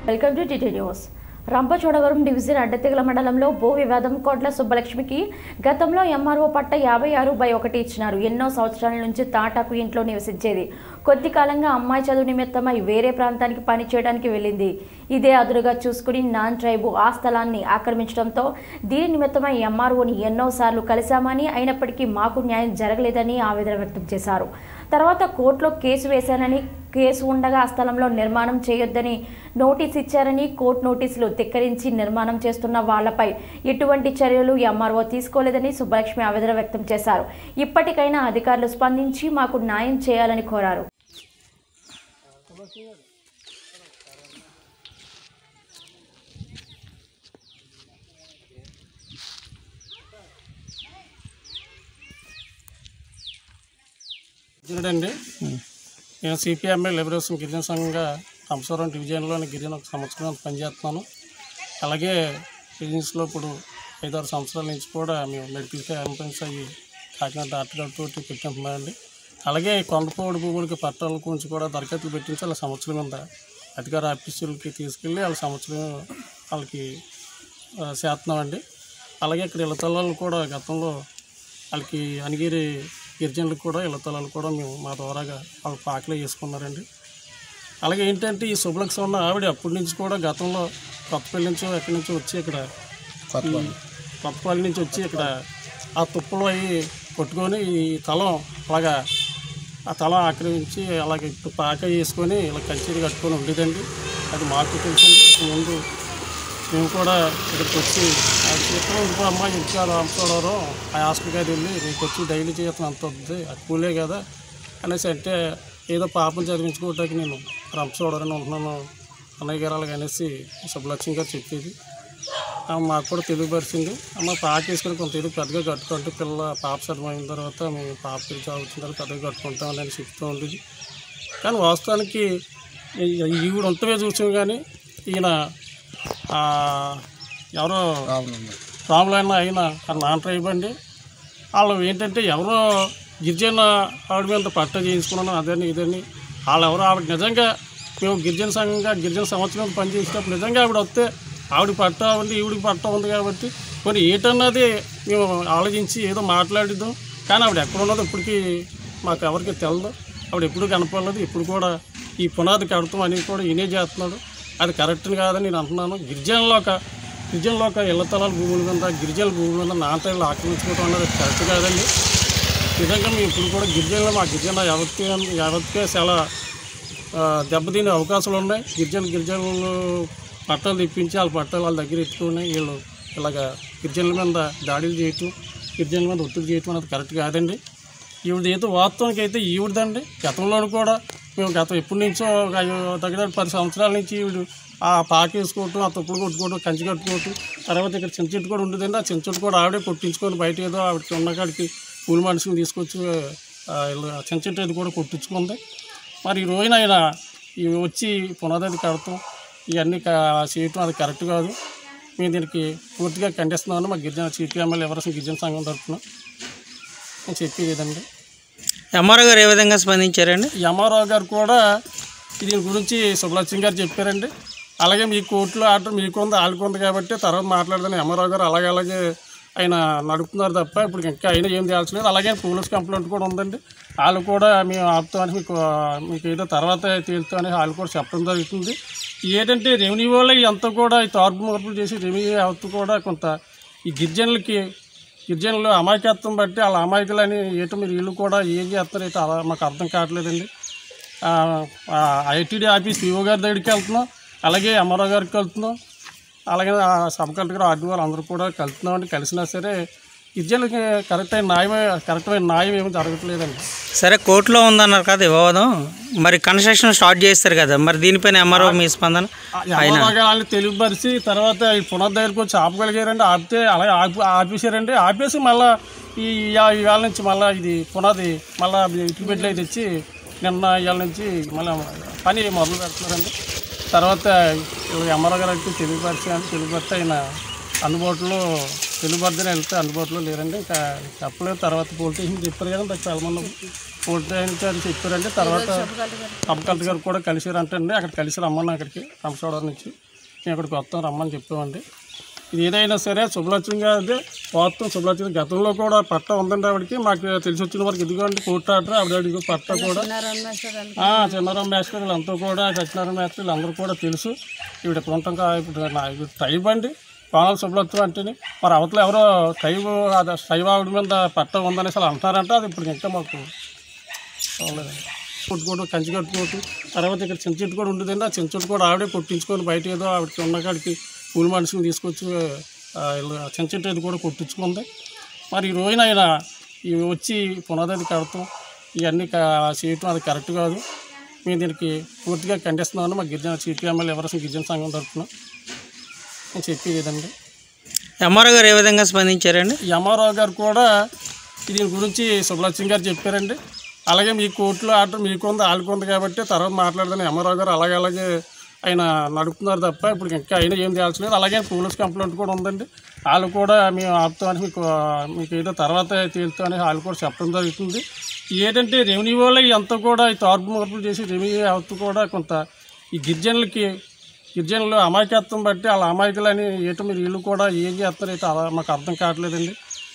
welcome to TT news Rampachodavaram division Addateegala మండలంలో భూ వివాదం కోట్ల సుబ్బలక్ష్మికి గతంలో ఎంఆర్ఓ పట్ట యాభై ఆరు బై ఒకటి ఇచ్చినారు ఎన్నో సంవత్సరాల నుంచి తాటాకు ఇంట్లో నివసించేది కొద్ది కాలంగా అమ్మాయి చదువు నిమిత్తమై వేరే ప్రాంతానికి పని చేయడానికి వెళ్ళింది ఇదే అదురుగా చూసుకుని నాన్ ట్రైబు ఆ స్థలాన్ని ఆక్రమించడంతో దీని నిమిత్తమై ఎంఆర్ఓని ఎన్నోసార్లు కలిశామని అయినప్పటికీ మాకు న్యాయం జరగలేదని ఆవేదన వ్యక్తం చేశారు తర్వాత కోర్టులో కేసు వేశానని కేసు ఉండగా ఆ స్థలంలో నిర్మాణం చేయొద్దని నోటీస్ ఇచ్చారని కోర్టు నోటీసులు ధిక్కరించి నిర్మాణం చేస్తున్న వాళ్లపై ఎటువంటి చర్యలు ఎంఆర్ఓ తీసుకోలేదని సుబ్బలక్ష్మి ఆవేదన వ్యక్తం చేశారు ఇప్పటికైనా అధికారులు స్పందించి మాకు న్యాయం చేయాలని కోరారు అండి నేను సిపిఎంఏ లిబరేషన్ గిరిజన సంఘంగా రంపవరం డివిజన్లోని గిరిజన ఒక సంవత్సరం పనిచేస్తున్నాను అలాగే బిజినెస్లో ఇప్పుడు ఐదారు సంవత్సరాల నుంచి కూడా మేము మెడికల్ క్యాంపెయిన్స్ అయ్యి కాకినాడ డాక్టర్ గారితో పెట్టింటున్నామండి అలాగే కొండపోడు భూములకి పట్టాల గురించి కూడా దరఖాస్తులు పెట్టించి వాళ్ళ సంవత్సరం మీద అధికార ఆఫీసులకి తీసుకెళ్ళి వాళ్ళ సంవత్సరం వాళ్ళకి ఆ, చేస్తున్నామండి అలాగే ఇక్కడ ఇళ్ళ తల్లాలు కూడా గతంలో వాళ్ళకి అనిగిరి గిరిజనులకు కూడా ఇళ్ళ తలాలు కూడా మేము మా ద్వారాగా వాళ్ళ పాకలే చేసుకున్నారండి అలాగే ఏంటంటే ఈ శుభలక్ష్మి ఉన్న ఆవిడ అప్పటి నుంచి కూడా గతంలో కొత్తపల్లి నుంచో ఎక్కడి నుంచో వచ్చి ఇక్కడ ఈ కొత్తపల్లి నుంచి వచ్చి ఇక్కడ ఆ తుప్పలు అవి కొట్టుకొని ఈ తలం అలాగా ఆ తలం ఆక్రమించి అలాగే ఇప్పుడు పాక వేసుకొని ఇలా కంచెలు కట్టుకొని ఉండేదండి అది మాకు తెలిసింది ఇక ముందు మేము కూడా ఇక్కడికి వచ్చి ఆ జీతం ఇంకో అమ్మాయి ఇంకా రామచోడవరం ఆ హాస్పిటల్ గారు వెళ్ళి నీకు వచ్చి డైలీ జీతం అంత వద్దు అది కూలే కదా అనేసి అంటే ఏదో పాపం చదివించుకోవటానికి నేను రంపచోడవరం ఉంటున్నాను అన్నయ్య గారు అలాగ అనేసి సుబ్బలక్ష్మి గారు చెప్పేది ఆమె మాకు కూడా తెలియపరిచింది అమ్మ పాక వేసుకొని కొంత ఏదో పెద్దగా కట్టుకుంటే పిల్ల పాప చదివిన తర్వాత మేము పాప చదువుతున్న తర్వాత పెద్దగా కట్టుకుంటామని అని చెప్తూ ఉండేది కానీ వాస్తవానికి ఈ- ఈవిడ ఉంటవే చూసాం కానీ ఈయన ఆ, ఎవరో రాములైన ఆయన ఆ నాన్ ట్రైబ్ అండి వాళ్ళు ఏంటంటే ఎవరో గిరిజన ఆవిడ మీద పట్ట చేయించుకున్నాను అదని ఇదని వాళ్ళు ఎవరో ఆవిడ నిజంగా మేము గిరిజన సంఘంగా గిరిజన సంవత్సరం పనిచేసినప్పుడు నిజంగా ఆవిడ వస్తే ఆవిడ పట్ట ఉంది ఈవిడికి పట్ట ఉంది కాబట్టి కొన్ని ఏటన్నది మేము ఆలోచించి ఏదో మాట్లాడిద్దాం కానీ ఆవిడ ఎక్కడ ఉన్నదో ఇప్పటికీ మాకు ఎవరికి తెలియదు ఆవిడ ఎప్పుడు కనపడలేదు ఇప్పుడు కూడా ఈ పునాది కడతాం అనేది కూడా ఈయనే చేస్తున్నాడు అది కరెక్ట్ కాదని నేను అంటున్నాను గిరిజనులో ఒక గిరిజనులో ఒక ఇళ్ల తలాల భూముల మీద గిరిజనుల భూముల మీద నాటలు ఆక్రమించుకోవడం అన్నది కరెక్ట్ కాదండి నిజంగా మేము ఇప్పుడు కూడా గిరిజనులు మా గిరిజన యావత్కే యావత్కే చాలా ఆ, దెబ్బతినే అవకాశాలు ఉన్నాయి గిరిజన గిరిజనులు పట్టాలు తెప్పించి వాళ్ళ పట్టాలు వాళ్ళ దగ్గర ఎత్తుకుని వీళ్ళు ఇలాగ గిరిజనుల మీద దాడులు చేయటం గిరిజనుల మీద ఒత్తిడి చేయటం అనేది కరెక్ట్ కాదండి ఈవిడ అయితే వాస్తవానికి అయితే ఈవిడదండి గతంలో కూడా మేము గతం ఎప్పటి నుంచో ఒక ఐదు- దగ్గర దగ్గర పది సంవత్సరాల నుంచి ఈవిడ ఆ పాక వేసుకోవటం ఆ తుప్పులు కొట్టుకోవటం కంచి కట్టుకోవటం తర్వాత ఇక్కడ చిన్న చెట్టు కూడా ఉండేదండి ఆ చిన్న చెట్టు కూడా ఆవిడే కొట్టించుకొని బయట ఏదో ఆవిడకి ఉన్న కాడికి కూలి మనిషిని తీసుకొచ్చి ఆ, ఇలా చిన్న చెట్టు అది కూడా కొట్టించుకుంది మరి ఈ రోజున ఆయన ఇవి వచ్చి పునాది కడతాం ఇవన్నీ క- చేయటం అది కరెక్ట్ కాదు మేము దీనికి పూర్తిగా ఖండిస్తున్నాను మా గిరిజన సిపిఎంఎల్ ఎవరసం గిరిజన సంఘం తరఫున నేను చెప్పేది ఇదండి ఎంఆర్ఓ గారు ఏ విధంగా స్పందించారండి ఈ అమ్మారావు గారు కూడా దీని గురించి సుబ్బలక్ష్మి గారు చెప్పారండి అలాగే మీ కోర్టులో ఆర్డర్ మీకు ఉంది వాళ్ళకు ఉంది కాబట్టి తర్వాత మాట్లాడదాను అమ్మారావు గారు అలాగే అలాగే ఆయన నడుపుతున్నారు తప్ప ఇప్పుడు ఇంకా అయినా ఏం తేల్చలేదు అలాగే పోలీస్ కంప్లైంట్ కూడా ఉందండి వాళ్ళు కూడా మేము ఆపుతామని మీకు మీకు ఏదో తర్వాత తేలుతామని వాళ్ళు కూడా చెప్పడం జరుగుతుంది ఏంటంటే రెవెన్యూ వాళ్ళు అంతా కూడా ఈ తోర్పు మార్పులు చేసి రెవెన్యూ అవతు కూడా కొంత ఈ గిరిజనులకి గిరిజనులు అమాయకత్వం బట్టి వాళ్ళ అమాయకులని ఏటో మీరు వీళ్ళు కూడా ఏం చేస్తారు అయితే అలా మాకు అర్థం కావట్లేదండి ఐటీడీ ఆఫీస్ పిఓ గారి దగ్గరికి వెళ్తున్నాం అలాగే ఎంఆర్ఓ గారికి వెళ్తున్నాం అలాగే ఆ సబ్ కలెక్టర్ ఆర్డీ వాళ్ళు అందరూ కూడా కలుతున్నామండి కలిసినా సరే గిరిజనులకి కరెక్ట్ అయిన న్యాయం కరెక్ట్ అయిన న్యాయం ఏమీ జరగట్లేదండి సరే కోర్టులో ఉందన్నారు కదా వివాదం మరి కన్స్ట్రక్షన్ స్టార్ట్ చేస్తారు కదా మరి దీనిపైన ఎంఆర్ఓ మీ స్పందన ఎంఆర్ఓ గారు వాళ్ళని తెలియపరిచి తర్వాత ఈ పునర్ దగ్గరికి వచ్చి ఆపగలిగారండి ఆపితే అలాగే ఆపి ఆపేశారండి ఆపేసి మళ్ళీ ఈ ఇవా- ఇవాళ నుంచి మళ్ళీ ఇది పునాది మళ్ళీ ఇట్లు పెట్టి తెచ్చి నిన్న ఇవాళ నుంచి మళ్ళీ పని మొదలు పెడుతున్నారండి తర్వాత ఎంఆర్ఓ గారు అయితే తెలియపరిచి అని తెలియపరిస్తే ఆయన అందుబాటులో తెలుగుబర్ధన వెళ్తే అందుబాటులో లేరండి ఇంకా చెప్పలేదు తర్వాత పోలీస్ స్టేషన్ చెప్పారు కదా నాకు చాలా మంది పోలీస్ స్టేషన్ అని చెప్పారండి తర్వాత సబ్ కలెక్టర్ గారు కూడా కలిసారంటండి అక్కడ కలిసి రమ్మని అక్కడికి రంపచోడవరం నుంచి మేము ఇక్కడికి వస్తాం రమ్మని చెప్పామండి ఇది ఏదైనా సరే శుభలక్ష్మి గారి మొత్తం శుభలక్ష్మి గతంలో కూడా పట్ట ఉందండి ఆవిడకి మాకు తెలిసి వచ్చిన వరకు ఇదిగోండి కోర్టు ఆర్డర్ ఆవిడ అడిగి పట్ట కూడా ఆ, చిన్నారాం మేస్టర్ వీళ్ళంతా కూడా సత్యనారాయణ మేస్టర్ వీళ్ళందరూ కూడా తెలుసు ఈవిడ ఇక్కడ ఉంటాం కా- ఇప్పుడు నా- ఇప్పుడు ట్రైబ్ అండి కోణాల శుభలత్వం అంటేని మరి అవతల ఎవరో ట్రైబ్ అది ట్రైబ్ ఆవిడ మీద పట్ట ఉందని అసలు అంటారంటే అది ఇప్పుడు ఇంకా మాకు అవ్వలేదండి కొట్టుకోవడం కంచి కట్టుకోవటం తర్వాత ఇక్కడ చిన్న చెట్టు కూడా ఉండదండి ఆ చిన్న చెట్టు కూడా ఆవిడే కొట్టించుకొని బయట ఏదో ఆవిడకి ఉన్న కాడికి కూలి మనుషులు తీసుకొచ్చి ఆ, ఇలా చిన్న చెట్టు అది కూడా కొట్టించుకుంది మరి ఈ రోజున ఆయన ఇవి వచ్చి పునాది కడతాం ఇవన్నీ క- చేయటం అది కరెక్ట్ కాదు మేము దీనికి పూర్తిగా ఖండిస్తున్నామని మా గిరిజన సిపిఎంఎల్ ఎవరసం గిరిజన సంఘం తరఫున నేను చెప్పేది ఇదండి ఎంఆర్ఓ గారు ఏ విధంగా స్పందించారండి ఈ ఎంఆర్ఓ గారు కూడా దీని గురించి సుబ్బలక్ష్మి గారు చెప్పారండి అలాగే మీ కోర్టులో ఆర్డర్ మీకు ఉంది వాళ్ళకు ఉంది కాబట్టి తర్వాత మాట్లాడదని ఎంఆర్ఓ గారు అలాగే అలాగే ఆయన నడుపుతున్నారు తప్ప ఇప్పుడు ఇంకా ఆయన ఏం చేయాల్సిన లేదు అలాగే పోలీస్ కంప్లైంట్ కూడా ఉందండి వాళ్ళు కూడా మేము ఆపుతామని మీకు మీకు ఏదో తర్వాత తేలుతామని వాళ్ళు కూడా చెప్పడం జరుగుతుంది ఏంటంటే రెవెన్యూ వాళ్ళు అంతా కూడా ఈ తార్పు మార్పులు చేసి రెవెన్యూ అవతు కూడా కొంత ఈ గిరిజనులకి గిరిజనులు అమాయకత్వం బట్టి వాళ్ళ అమాయకులని ఏటో మీరు వీళ్ళు కూడా ఏం చేస్తారు అయితే అలా మాకు అర్థం కావట్లేదండి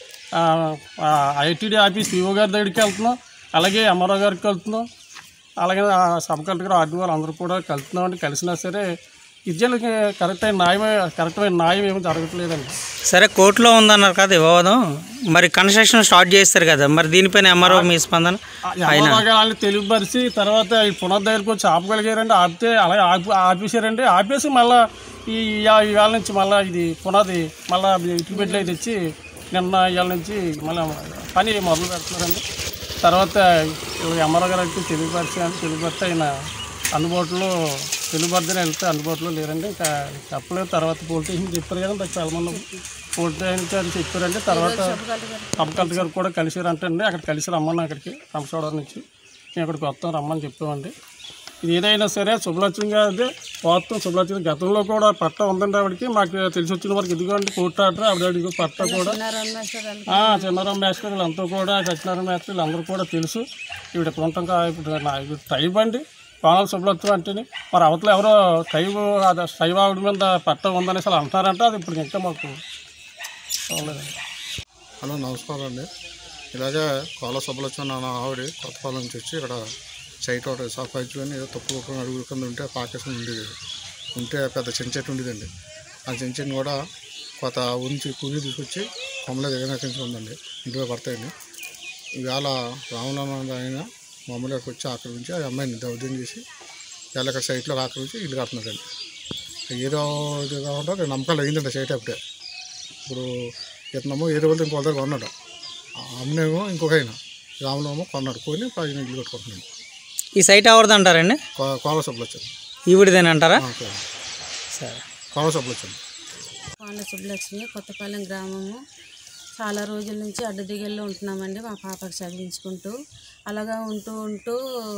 ఐటీడీ ఆఫీస్ పిఓ గారి దగ్గరికి వెళ్తున్నాం అలాగే ఎంఆర్ఓ గారికి వెళ్తున్నాం అలాగే ఆ సబ్ కలెక్టర్ ఆర్డీ వాళ్ళు అందరూ కూడా కలుతున్నాం అండి కలిసినా సరే గిరిజనులకి కరెక్ట్ అయిన న్యాయం కరెక్ట్ అయిన న్యాయం ఏమీ జరగట్లేదండి సరే కోర్టులో ఉందన్నారు కదా ఈ వివాదం మరి కన్స్ట్రక్షన్ స్టార్ట్ చేస్తారు కదా మరి దీనిపైన ఎంఆర్ఓ మీ స్పందన ఎంఆర్ఓ గారు వాళ్ళని తెలియపరిచి తర్వాత ఈ పునర్ దగ్గరికి వచ్చి ఆపగలిగారండి ఆపితే అలాగే ఆపి ఆపేసారండి ఆపేసి మళ్ళీ ఈ ఇయా- ఇవాళ నుంచి మళ్ళీ ఇది పునాది మళ్ళీ ఇటు బిడ్డలు తెచ్చి నిన్న ఇవాళ నుంచి మళ్ళీ పని మొదలు పెడుతున్నారండి తర్వాత ఎంఆర్ఓ గారు అయితే తెలియపరిచాను తెలియపరిస్తే ఆయన అందుబాటులో తెలుగుబర్ధన వెళ్తే అందుబాటులో లేరండి ఇంకా చెప్పలేదు తర్వాత పోలీస్ స్టేషన్ చెప్పారు కదా నాకు చాలా మంది పోలీస్ స్టేషన్ అని చెప్పారండి తర్వాత సబ్ కలెక్టర్ గారు కూడా కలిసారంటండి అక్కడ కలిసి రమ్మని అక్కడికి రంపచోడవరం నుంచి మేము ఇక్కడికి వస్తాం రమ్మని చెప్పామండి ఇది ఏదైనా సరే శుభలక్ష్మి గారి మొత్తం శుభలక్ష్మి గతంలో కూడా పట్ట ఉందండి ఆవిడకి మాకు తెలిసి వచ్చిన వరకు ఇదిగోండి కోర్టు ఆర్డర్ ఆవిడ అడిగి పట్ట కూడా ఆ, చిన్నారాం మేస్టర్ వీళ్ళంతా కూడా సత్యనారాయణ మేస్టర్ వీళ్ళందరూ కూడా తెలుసు ఈవిడ ఇక్కడ ఉంటాం కా- ఇప్పుడు నా- ఇది ట్రైబ్ అండి కోణాల శుభలత్వం అంటేని మరి అవతల ఎవరో ట్రైబ్ అది ట్రైబ్ ఆవిడ మీద పట్ట ఉందని అసలు అంటారంటే అది ఇప్పుడు ఇంకా మాకు అవ్వలేదండి హలో నమస్కారం అండి ఇలాగే కోల సుబ్బలక్ష్మణ అన్న ఆవిడ కొత్తపాలెం నుంచి వచ్చి ఇక్కడ సైట్ ఒకటి సంపాదించుకొని ఏదో తప్పు ఒక అడుగుల కింద ఉంటే పాకేసుకుని ఉండేది ఉంటే పెద్ద చిన్న చెట్టు ఉండేదండి ఆ చిన్న చెట్టుని కూడా కొత్త ఉంచి కూలి తీసుకొచ్చి కొమ్మలో దిగనకించి ఉందండి ఇంటిలో పడతాయండి ఇవాళ రామనారాయణ ఆయన మామూలుగా వచ్చి ఆక్రమించి ఆ అమ్మాయిని దౌర్జన్యం చేసి ఇవాళ ఇక్కడ సైట్లో ఆక్రమించి ఇల్లు కడుతున్నారండి ఏదో ఇది కాకుండా రెండు నమ్మకాలు అయిందండి సైట్ అప్పుడే ఇప్పుడు ఇతనేమో ఏదో వాళ్ళు ఇంకో దగ్గర కొన్నాడు ఆ అమ్మనేమో ఇంకొక ఆయన రాములేమో కొన్నాడు కొని పైన ఇల్లు కట్టుకుంటున్నాడు ఈ సైట్ ఎవరిది అంటారండి కో- కోల సబ్బులు వచ్చాడు ఈవిడిదేనంటారా సరే కోల సబ్బులు వచ్చాడు కోన సుబ్బలక్ష్మి కొత్తపాలెం గ్రామము చాలా రోజుల నుంచి అడ్డదిగల్లో ఉంటున్నామండి మా పాపకి చదివించుకుంటూ అలాగా ఉంటూ ఉంటూ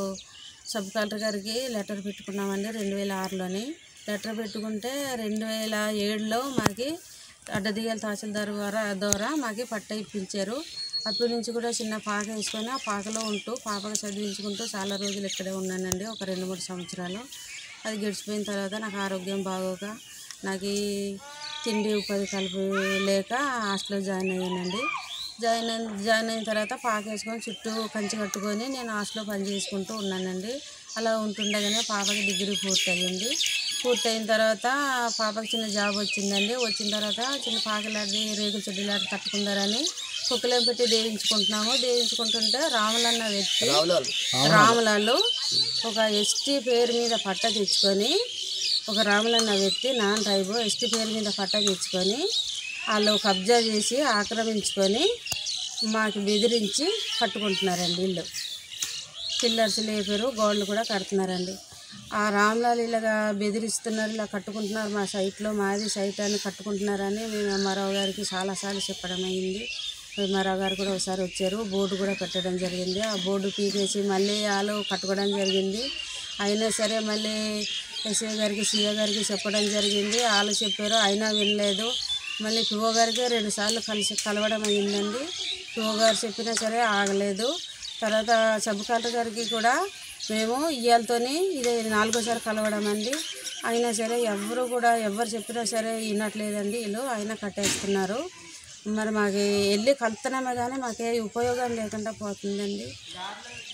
సబ్ కలెక్టర్ గారికి లెటర్ పెట్టుకున్నామండి రెండు వేల ఆరులోని లెటర్ పెట్టుకుంటే రెండు వేల ఏడులో మాకి అడ్డదిగల తహసీల్దార్ ద్వారా ద్వారా మాకి పట్ట ఇప్పించారు అప్పటి నుంచి కూడా చిన్న పాక వేసుకొని ఆ పాకలో ఉంటూ పాపకు చదివించుకుంటూ చాలా రోజులు ఇక్కడే ఉన్నానండి ఒక రెండు మూడు సంవత్సరాలు అది గడిచిపోయిన తర్వాత నాకు ఆరోగ్యం బాగోక నాకు ఈ తిండి ఉపాధి కలుపు లేక హాస్టల్లో జాయిన్ అయ్యానండి జాయిన్ అయిన జాయిన్ అయిన తర్వాత పాక వేసుకొని చుట్టూ కంచి కట్టుకొని నేను హాస్టల్లో పని చేసుకుంటూ ఉన్నానండి అలా ఉంటుండగానే పాపకి డిగ్రీ పూర్తి అయ్యింది పూర్తి అయిన తర్వాత పాపకి చిన్న జాబ్ వచ్చిందండి వచ్చిన తర్వాత చిన్న పాకలాడి రేగుల చెడ్డలాడి కట్టుకుందారని కుక్కలేం పెట్టి దేవించుకుంటున్నాము దేవించుకుంటుంటే రాములన్న వ్యక్తి రాములాలు ఒక ఎస్టీ పేరు మీద పట్ట తెచ్చుకొని ఒక రాములన్న వ్యక్తి నాన్ రైబు ఎస్టీ పేరు మీద పట్ట తెచ్చుకొని వాళ్ళు కబ్జా చేసి ఆక్రమించుకొని మాకు బెదిరించి కట్టుకుంటున్నారండి ఇల్లు పిల్లర్స్ లేపారు గోడలు కూడా కడుతున్నారండి ఆ రామ్లాల్ ఇలాగా బెదిరిస్తున్నారు ఇలా కట్టుకుంటున్నారు మా సైట్లో మాది సైట్ అని కట్టుకుంటున్నారని మేము ఎంఆర్ఓ గారికి చాలాసార్లు చెప్పడం అయింది ఎంఆర్ఓ గారు కూడా ఒకసారి వచ్చారు బోర్డు కూడా పెట్టడం జరిగింది ఆ బోర్డు పీకేసి మళ్ళీ వాళ్ళు కట్టుకోవడం జరిగింది అయినా సరే మళ్ళీ ఎస్ఐ గారికి సీఏ గారికి చెప్పడం జరిగింది వాళ్ళు చెప్పారు అయినా వినలేదు మళ్ళీ పిఓ గారికి రెండుసార్లు కలిసి కలవడం అయిందండి పిఓ గారు చెప్పినా సరే ఆగలేదు తర్వాత సబ్ కలెక్టర్ గారికి కూడా మేము ఇయ్యాలతోని ఇదే నాలుగోసారి కలవడం అండి అయినా సరే ఎవరు కూడా ఎవరు చెప్పినా సరే వినట్లేదండి వీళ్ళు అయినా కట్టేస్తున్నారు మరి మాకు వెళ్ళి కలుతున్నామే కానీ మాకే ఉపయోగం లేకుండా పోతుందండి